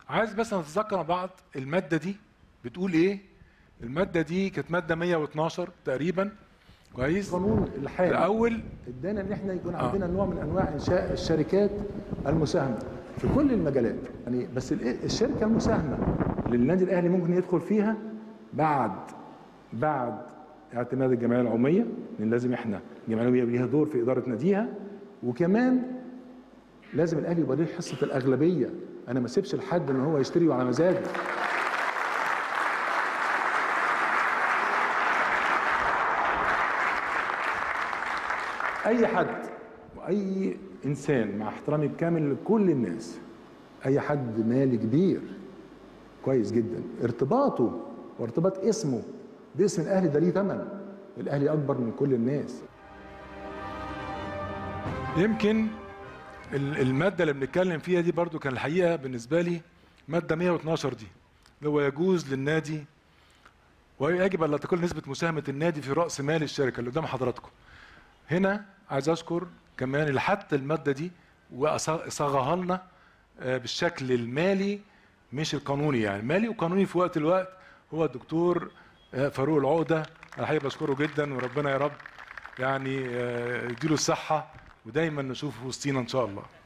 عايز بس نتذكر مع بعض الماده دي بتقول ايه الماده دي كانت ماده 112 تقريبا كويس القانون الحالي الاول ادانا ان احنا يكون عندنا نوع من انواع انشاء الشركات المساهمه في كل المجالات يعني بس ال- الشركه المساهمه اللي النادي الاهلي ممكن يدخل فيها بعد بعد اعتماد الجمعيه العموميه لان لازم احنا الجمعيه العموميه ليها دور في اداره ناديها وكمان لازم الاهلي يبقى ليه حصه الاغلبيه انا ما اسيبش لحد ان هو يشتري على مزاجه اي حد واي انسان مع احترامي الكامل لكل الناس اي حد مالي كبير كويس جدا ارتباطه وارتباط اسمه باسم الاهلي ده ليه ثمن الاهلي اكبر من كل الناس يمكن ال- الماده اللي بنتكلم فيها دي برضو كان الحقيقه بالنسبه لي ماده 112 دي اللي هو يجوز للنادي ويجب ان لا تقل نسبه مساهمه النادي في راس مال الشركه اللي قدام حضراتكم هنا عايز اشكر كمان اللي حتى الماده دي وصاغها لنا آه، بالشكل المالي مش القانوني يعني مالي وقانوني في وقت الوقت هو الدكتور آه، فاروق العقده انا الحقيقه بشكره جدا وربنا يا رب يعني آه، يديله الصحه ودايما نشوفه وسطينا ان شاء الله